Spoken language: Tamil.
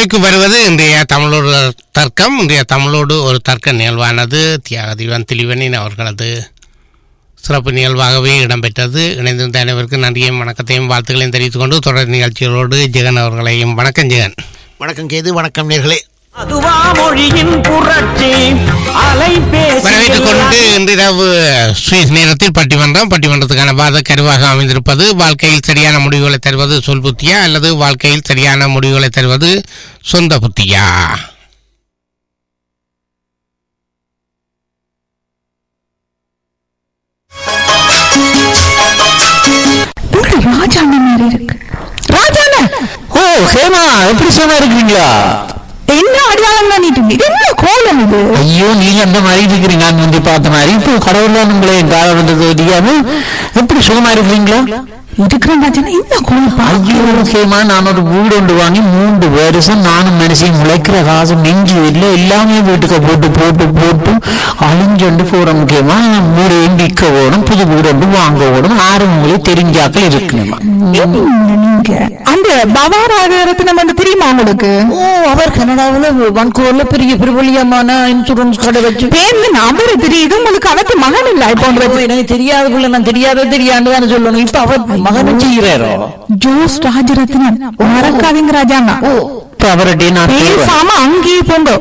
நிறைவுக்கு வருவது இன்றைய தமிழோடு தர்க்கம் இன்றைய தமிழோடு ஒரு தர்க்க நிகழ்வானது தியாக தீவன் திலிவனின் அவர்களது சிறப்பு நிகழ்வாகவே இடம்பெற்றது இணைந்திருந்த அனைவருக்கும் நன்றியையும் வணக்கத்தையும் வாழ்த்துக்களையும் தெரிவித்துக் கொண்டு தொடர் நிகழ்ச்சிகளோடு ஜெகன் அவர்களையும் வணக்கம் ஜெகன் வணக்கம் கேது வணக்கம் நேர்களே அதுவா மொழியின் புரட்சி வரவேற்றுக் கொண்டு அலைபேசி இன்றிரவு சுவிஸ் நேரத்தில் பட்டிமன்றம் பட்டிமன்றத்துக்கான வாத கருவாக அமைந்திருப்பது வாழ்க்கையில் சரியான முடிவுகளை தருவது சொல் புத்தியா அல்லது வாழ்க்கையில் சரியான முடிவுகளை தருவது சொந்த புத்தியா ஒரு ராஜாண்ண மாதிரி இருக்கு ராஜாண்ண ஓ ஹேமா எப்படி சும்மா இருக்கீங்களா என்ன அடையாளம் தான் நீட்டு இது என்ன கோலம் இது ஐயோ நீங்க அந்த மாதிரி இருக்கிறீங்க நான் வந்து பார்த்த மாதிரி இப்போ கடவுள்லாம் உங்களை காலம் வந்தது தெரியாம எப்படி சுகமா இருக்கிறீங்களா இருக்கிறேன் ராஜாண்ணா என்ன கோலம் பா ஐயோ ஹேமா நான் ஒரு வீடு ஒன்று வாங்கி மூன்று வருஷம் நானும் மனுஷன் முளைக்கிற காசு நெஞ்சு இல்லை எல்லாமே வீட்டுக்கு போட்டு போட்டு போட்டு அழிஞ்சொண்டு போற முக்கியமா வீடு விற்க ஓடும் புது வீடு ஒன்று வாங்க ஓடும் ஆறு மூலை தெரிஞ்சாக்கள் இருக்கணுமா என்ன நீங்க அந்த பவாராகரத்தினம் வந்து தெரியுமா உங்களுக்கு ஓ அவர் கனடாவில் வன்கூர்ல பெரிய பிரபலியமான இன்சூரன்ஸ் கடை வச்சு பேர்ல நபரு தெரியுது உங்களுக்கு அவத்து மகன் இல்ல இப்போ ஐயோ, எனக்கு தெரியாத புள்ள நான் தெரியாத தெரியாண்டு தானே சொல்லணும் இப்ப அவர் மகனும் செய்கிறாரோ ஜோஸ் ராஜரத்னம் மறக்காதீங்க ராஜாண்ணா இப்ப அவர்கிட்ட நான் கேட்பேன். பேசாம அங்கேயே போங்க